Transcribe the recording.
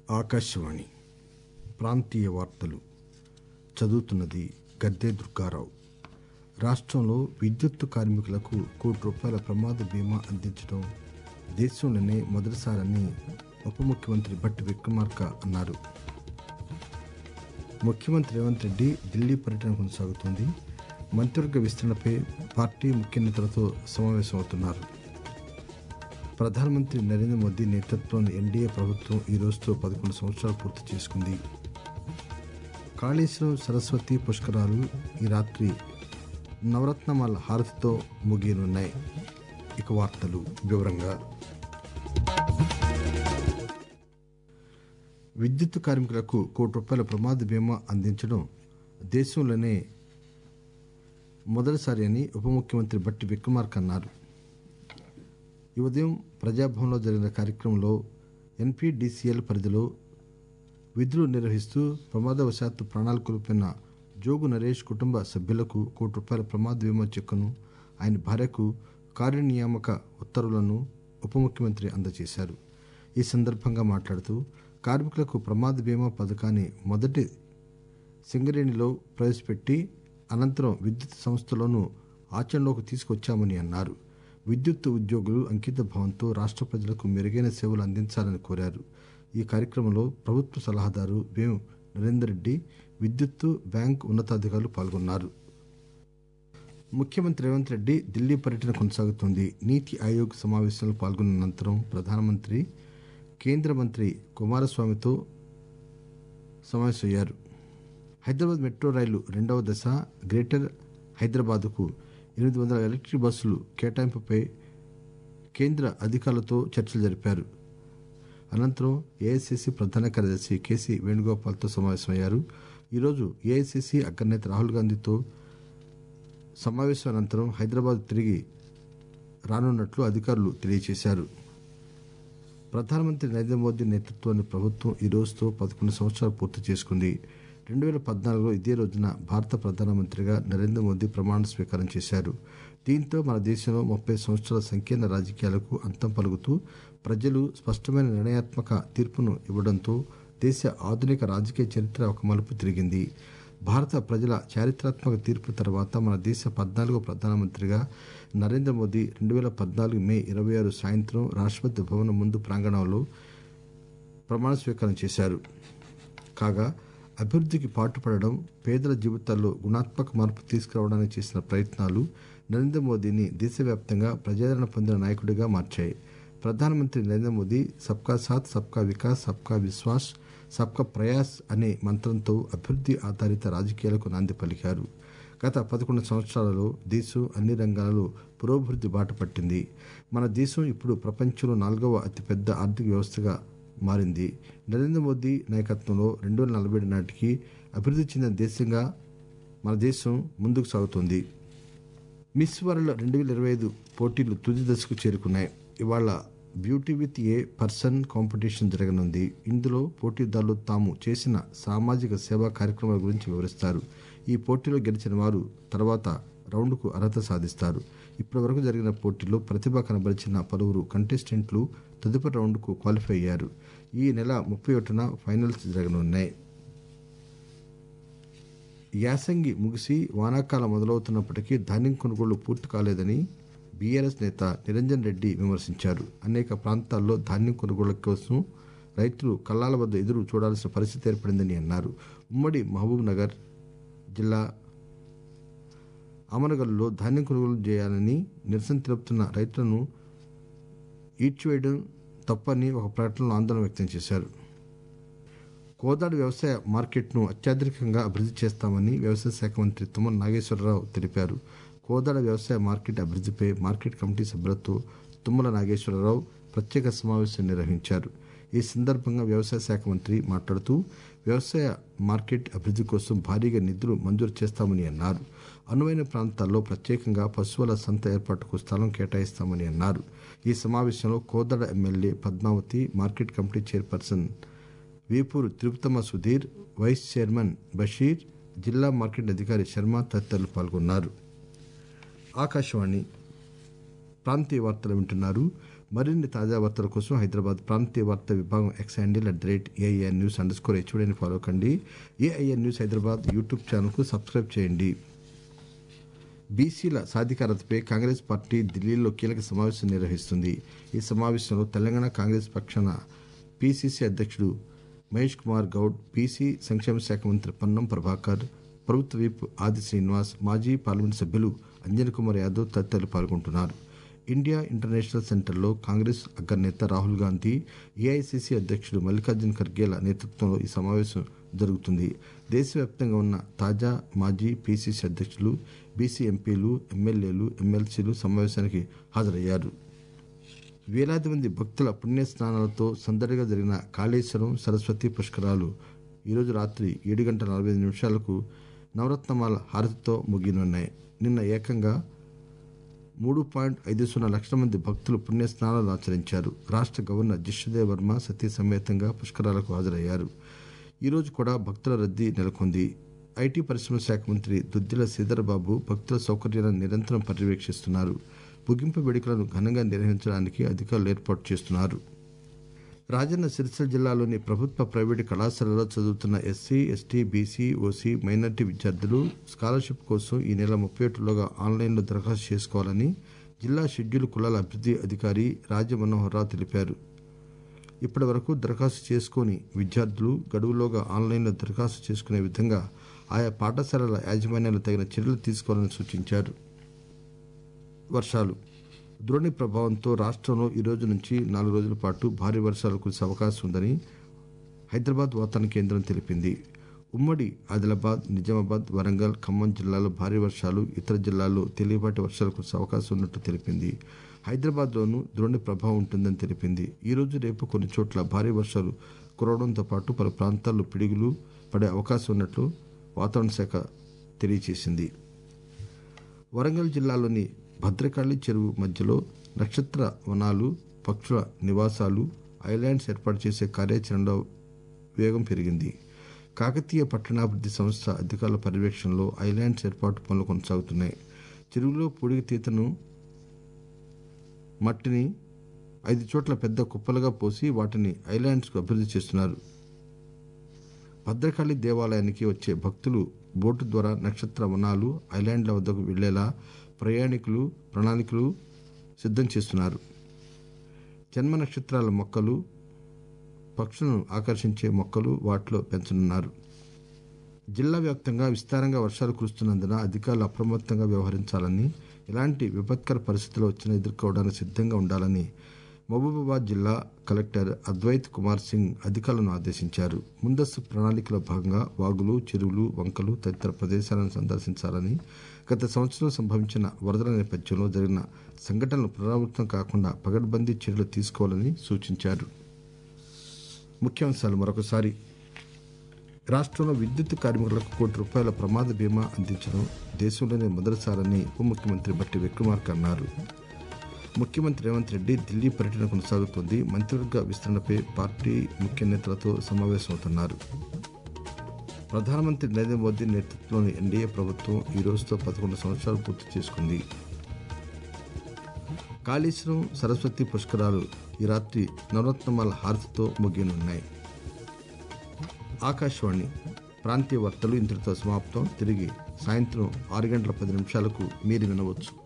ఆకాశవాణి ప్రాంతీయ వార్తలు చదువుతున్నది గద్దె దుర్గారావు రాష్ట్రంలో విద్యుత్తు కార్మికులకు కోటి రూపాయల ప్రమాద బీమా అందించడం దేశంలోనే మొదటిసారని ఉప ముఖ్యమంత్రి భట్టి విక్రమార్క అన్నారు ముఖ్యమంత్రి రేవంత్ రెడ్డి ఢిల్లీ పర్యటన కొనసాగుతోంది మంత్రివర్గ విస్తరణపై పార్టీ ముఖ్య నేతలతో సమావేశమవుతున్నారు ప్రధానమంత్రి నరేంద్ర మోదీ నేతృత్వంలోని ఎన్డీఏ ప్రభుత్వం ఈ రోజుతో పదకొండు సంవత్సరాలు పూర్తి చేసుకుంది కాళేశ్వరం సరస్వతి పుష్కరాలు ఈ రాత్రి నవరత్నమాల హారతితో ముగియనున్నాయి ఇక వార్తలు వివరంగా విద్యుత్ కార్మికులకు కోటి రూపాయల ప్రమాద బీమా అందించడం దేశంలోనే మొదటిసారి అని ఉప ముఖ్యమంత్రి భట్టి విక్రమార్క అన్నారు ఈ ఉదయం ప్రజాభవన్లో జరిగిన కార్యక్రమంలో ఎన్పీడీసీఎల్ పరిధిలో విధులు నిర్వహిస్తూ ప్రమాదవశాత్తు ప్రాణాలు కోల్పోయిన జోగు నరేష్ కుటుంబ సభ్యులకు కోటి రూపాయల ప్రమాద బీమా చెక్కును ఆయన భార్యకు కార్యనియామక ఉత్తర్వులను ఉప ముఖ్యమంత్రి అందజేశారు ఈ సందర్భంగా మాట్లాడుతూ కార్మికులకు ప్రమాద బీమా పథకాన్ని మొదటి సింగరేణిలో ప్రవేశపెట్టి అనంతరం విద్యుత్ సంస్థలోనూ ఆచరణలోకి తీసుకొచ్చామని అన్నారు విద్యుత్ ఉద్యోగులు అంకిత భావంతో రాష్ట్ర ప్రజలకు మెరుగైన సేవలు అందించాలని కోరారు ఈ కార్యక్రమంలో ప్రభుత్వ సలహాదారు వేము నరేందర్ రెడ్డి విద్యుత్తు బ్యాంక్ ఉన్నతాధికారులు పాల్గొన్నారు ముఖ్యమంత్రి రేవంత్ రెడ్డి ఢిల్లీ పర్యటన కొనసాగుతోంది నీతి ఆయోగ్ సమావేశంలో పాల్గొన్న అనంతరం ప్రధానమంత్రి కేంద్ర మంత్రి కుమారస్వామితో సమావేశమయ్యారు హైదరాబాద్ మెట్రో రైలు రెండవ దశ గ్రేటర్ హైదరాబాద్కు ఎనిమిది వందల ఎలక్ట్రిక్ బస్సులు కేటాయింపుపై కేంద్ర అధికారులతో చర్చలు జరిపారు అనంతరం ఏఐసిసి ప్రధాన కార్యదర్శి కేసీ వేణుగోపాల్తో సమావేశమయ్యారు ఈరోజు ఏఐసిసి అగ్రనేత రాహుల్ గాంధీతో సమావేశం అనంతరం హైదరాబాద్ తిరిగి రానున్నట్లు అధికారులు తెలియజేశారు ప్రధానమంత్రి నరేంద్ర మోదీ నేతృత్వంలోని ప్రభుత్వం ఈ రోజుతో పదకొండు సంవత్సరాలు పూర్తి చేసుకుంది రెండు వేల పద్నాలుగులో ఇదే రోజున భారత ప్రధానమంత్రిగా నరేంద్ర మోదీ ప్రమాణ స్వీకారం చేశారు దీంతో మన దేశంలో ముప్పై సంవత్సరాల సంకీర్ణ రాజకీయాలకు అంతం పలుకుతూ ప్రజలు స్పష్టమైన నిర్ణయాత్మక తీర్పును ఇవ్వడంతో దేశ ఆధునిక రాజకీయ చరిత్ర ఒక మలుపు తిరిగింది భారత ప్రజల చారిత్రాత్మక తీర్పు తర్వాత మన దేశ పద్నాలుగో ప్రధానమంత్రిగా నరేంద్ర మోదీ రెండు వేల పద్నాలుగు మే ఇరవై ఆరు సాయంత్రం రాష్ట్రపతి భవనం ముందు ప్రాంగణంలో ప్రమాణ స్వీకారం చేశారు కాగా అభివృద్ధికి పాటుపడడం పేదల జీవితాల్లో గుణాత్మక మార్పు తీసుకురావడానికి చేసిన ప్రయత్నాలు నరేంద్ర మోదీని దేశవ్యాప్తంగా ప్రజాదరణ పొందిన నాయకుడిగా మార్చాయి ప్రధానమంత్రి నరేంద్ర మోదీ సబ్కా సాత్ సబ్కా వికాస్ సబ్కా విశ్వాస్ సబ్కా ప్రయాస్ అనే మంత్రంతో అభివృద్ధి ఆధారిత రాజకీయాలకు నాంది పలికారు గత పదకొండు సంవత్సరాలలో దేశం అన్ని రంగాలలో పురోభివృద్ధి బాట పట్టింది మన దేశం ఇప్పుడు ప్రపంచంలో నాలుగవ అతిపెద్ద ఆర్థిక వ్యవస్థగా మారింది నరేంద్ర మోదీ నాయకత్వంలో రెండు వేల నలభై నాటికి అభివృద్ధి చెందిన దేశంగా మన దేశం ముందుకు సాగుతోంది మిస్ వరల్డ్ రెండు వేల ఇరవై ఐదు పోటీలు తుది దశకు చేరుకున్నాయి ఇవాళ beauty with a person competition జరగనుంది ఇందులో పోటీదారులు తాము చేసిన సామాజిక సేవా కార్యక్రమాల గురించి వివరిస్తారు ఈ పోటీలో గెలిచిన వారు తర్వాత రౌండ్కు అర్హత సాధిస్తారు ఇప్పటి వరకు జరిగిన పోటీలో ప్రతిభ కనబరిచిన పలువురు కంటెస్టెంట్లు తదుపరి రౌండ్కు క్వాలిఫై అయ్యారు ఈ నెల ముప్పై ఒకటిన ఫైనల్స్ జరగనున్నాయి యాసంగి ముగిసి వానాకాలం మొదలవుతున్నప్పటికీ ధాన్యం కొనుగోళ్లు పూర్తి కాలేదని బీఆర్ఎస్ నేత నిరంజన్ రెడ్డి విమర్శించారు అనేక ప్రాంతాల్లో ధాన్యం కొనుగోళ్ల కోసం రైతులు కల్లాల వద్ద ఎదురు చూడాల్సిన పరిస్థితి ఏర్పడిందని అన్నారు ఉమ్మడి మహబూబ్ నగర్ జిల్లా అమనగల్లో ధాన్యం కొనుగోలు చేయాలని నిరసన తెలుపుతున్న రైతులను ఈడ్చివేయడం తప్పని ఒక ప్రకటనలో ఆందోళన వ్యక్తం చేశారు కోదాడ వ్యవసాయ మార్కెట్ను అత్యాధునికంగా అభివృద్ధి చేస్తామని వ్యవసాయ శాఖ మంత్రి తుమ్మల నాగేశ్వరరావు తెలిపారు కోదాడ వ్యవసాయ మార్కెట్ అభివృద్ధిపై మార్కెట్ కమిటీ సభ్యులతో తుమ్మల నాగేశ్వరరావు ప్రత్యేక సమావేశం నిర్వహించారు ఈ సందర్భంగా వ్యవసాయ శాఖ మంత్రి మాట్లాడుతూ వ్యవసాయ మార్కెట్ అభివృద్ధి కోసం భారీగా నిధులు మంజూరు చేస్తామని అన్నారు అనువైన ప్రాంతాల్లో ప్రత్యేకంగా పశువుల సంత ఏర్పాటుకు స్థలం కేటాయిస్తామని అన్నారు ఈ సమావేశంలో Kodada MLA Padmavathi market committee chairperson Vepuru Tirupatamma Sudheer vice chairman Basheer జిల్లా మార్కెట్ అధికారి శర్మ తదితరులు పాల్గొన్నారు ఆకాశవాణి ప్రాంతీయ వార్తలు వింటున్నారు మరిన్ని తాజా వార్తల కోసం హైదరాబాద్ ప్రాంతీయ వార్తా విభాగం X handle at the rate AIR news underscore స్కోర్ హెచ్ఓడిని ఫాలో కండి ఏఐఆర్ న్యూస్ హైదరాబాద్ యూట్యూబ్ ఛానల్కు సబ్స్క్రైబ్ చేయండి బీసీల సాధికారతపై కాంగ్రెస్ పార్టీ ఢిల్లీలో కీలక సమావేశం నిర్వహిస్తుంది ఈ సమావేశంలో తెలంగాణ కాంగ్రెస్ పక్షాన పీసీసీ అధ్యక్షుడు మహేష్ కుమార్ గౌడ్ బీసీ సంక్షేమ శాఖ మంత్రి పన్నం ప్రభాకర్ ప్రభుత్వ విప్ ఆది శ్రీనివాస్ మాజీ పార్లమెంట్ సభ్యులు అంజన్ కుమార్ యాదవ్ తదితరులు పాల్గొంటున్నారు ఇండియా ఇంటర్నేషనల్ సెంటర్లో కాంగ్రెస్ అగ్రనేత రాహుల్ గాంధీ ఏఐసిసి అధ్యక్షుడు మల్లికార్జున్ ఖర్గేల నేతృత్వంలో ఈ సమావేశం జరుగుతుంది దేశవ్యాప్తంగా ఉన్న తాజా మాజీ పీసీసీ అధ్యక్షులు బీసీ ఎంపీలు ఎమ్మెల్యేలు ఎమ్మెల్సీలు సమావేశానికి హాజరయ్యారు వేలాది మంది భక్తుల పుణ్యస్నానాలతో సందడిగా జరిగిన కాళేశ్వరం సరస్వతి పుష్కరాలు ఈరోజు రాత్రి ఏడు గంటల నలభై ఐదు నిమిషాలకు నవరత్నమాల హారతితో ముగినున్నాయి నిన్న ఏకంగా మూడు పాయింట్ ఐదు సున్నా లక్షల మంది భక్తులు పుణ్యస్నానాలు ఆచరించారు రాష్ట్ర గవర్నర్ జిష్ణుదేవ్ వర్మ సతీ సమేతంగా పుష్కరాలకు హాజరయ్యారు ఈ రోజు కూడా భక్తుల రద్దీ నెలకొంది ఐటీ పరిశ్రమల శాఖ మంత్రి దుద్దిల శ్రీధర్బాబు భక్తుల సౌకర్యాలను నిరంతరం పర్యవేక్షిస్తున్నారు ముగింపు వేడుకలను ఘనంగా నిర్వహించడానికి అధికారులు ఏర్పాటు చేస్తున్నారు రాజన్న సిరిసిల్ల జిల్లాలోని ప్రభుత్వ ప్రైవేటు కళాశాలలో చదువుతున్న SC ST BC OC minority విద్యార్థులు స్కాలర్షిప్ కోసం ఈ నెల ముప్పై ఒకటిలోగా ఆన్లైన్లో దరఖాస్తు చేసుకోవాలని జిల్లా షెడ్యూల్ కులాల అభివృద్ధి అధికారి రాజమనోహర్రావు తెలిపారు ఇప్పటి వరకు దరఖాస్తు చేసుకోని విద్యార్థులు గడువులోగా ఆన్లైన్లో దరఖాస్తు చేసుకునే విధంగా ఆయా పాఠశాలల యాజమాన్యాలు తగిన చర్యలు తీసుకోవాలని సూచించారు వర్షాలు ద్రోణి ప్రభావంతో రాష్ట్రంలో ఈ రోజు నుంచి నాలుగు రోజుల పాటు భారీ వర్షాలు కురిసే అవకాశం ఉందని హైదరాబాద్ వాతావరణ కేంద్రం తెలిపింది ఉమ్మడి ఆదిలాబాద్ నిజామాబాద్ వరంగల్ ఖమ్మం జిల్లాలో భారీ వర్షాలు ఇతర జిల్లాల్లో తేలికపాటి వర్షాలు కురిసే అవకాశం ఉన్నట్టు తెలిపింది హైదరాబాద్లోనూ ద్రోణి ప్రభావం ఉంటుందని తెలిపింది ఈ రోజు రేపు కొన్ని చోట్ల భారీ వర్షాలు కురవడంతో పాటు పలు ప్రాంతాల్లో పిడుగులు పడే అవకాశం ఉన్నట్లు వాతావరణ శాఖ తెలియజేసింది వరంగల్ జిల్లాలోని భద్రకాళి చెరువు మధ్యలో నక్షత్ర వనాలు పక్షుల నివాసాలు ఐలాండ్స్ ఏర్పాటు చేసే కార్యాచరణలో వేగం పెరిగింది కాకతీయ పట్టణాభివృద్ధి సంస్థ అధికారుల పర్యవేక్షణలో ఐలాండ్స్ ఏర్పాటు పనులు కొనసాగుతున్నాయి చెరువులో పొడిగి తీతను మట్టిని ఐదు చోట్ల పెద్ద కుప్పలుగా పోసి వాటిని ఐలాండ్స్కు అభివృద్ధి చేస్తున్నారు భద్రకాళి దేవాలయానికి వచ్చే భక్తులు బోటు ద్వారా నక్షత్ర వనాలు ఐలాండ్ల వద్దకు వెళ్లేలా ప్రయాణికులు ప్రణాళికలు సిద్ధం చేస్తున్నారు జన్మ నక్షత్రాల మొక్కలు పక్షులను ఆకర్షించే మొక్కలు వాటిలో పెంచనున్నారు జిల్లా వ్యాప్తంగా విస్తారంగా వర్షాలు కురుస్తున్నందున అధికారులు అప్రమత్తంగా వ్యవహరించాలని ఎలాంటి విపత్కర పరిస్థితులు వచ్చినా ఎదుర్కోవడానికి సిద్ధంగా ఉండాలని మహబూబాబాద్ జిల్లా కలెక్టర్ అద్వైత్ కుమార్ సింగ్ అధికారులను ఆదేశించారు ముందస్తు ప్రణాళికలో భాగంగా వాగులు చెరువులు వంకలు తదితర ప్రదేశాలను సందర్శించాలని గత సంవత్సరం సంభవించిన వరదల నేపథ్యంలో జరిగిన సంఘటనలు పునరావృతం కాకుండా పగడ్బందీ చర్యలు తీసుకోవాలని సూచించారు ముఖ్యాంశాలు మరొకసారి రాష్ట్రంలో విద్యుత్ కార్మికులకు కోటి రూపాయల ప్రమాద బీమా అందించడం దేశంలోనే మొదటిసారని ఉప ముఖ్యమంత్రి బట్టి విక్రమార్క అన్నారు ముఖ్యమంత్రి రేవంత్ రెడ్డి ఢిల్లీ పర్యటన కొనసాగుతోంది మంత్రివర్గ విస్తరణపై పార్టీ ముఖ్య నేతలతో సమావేశమవుతున్నారు ప్రధానమంత్రి నరేంద్ర మోదీ నేతృత్వంలోని ఎన్డీఏ ప్రభుత్వం ఈ రోజుతో పదకొండు సంవత్సరాలు పూర్తి చేసుకుంది కాళేశ్వరం సరస్వతి పుష్కరాలు ఈ రాత్రి నవరత్నమాల హారతితో ముగియనున్నాయి ఆకాశవాణి ప్రాంతీయ వార్తలు ఇంతటితో సమాప్తం తిరిగి సాయంత్రం ఆరు గంటల పది నిమిషాలకు మీరు వినవచ్చు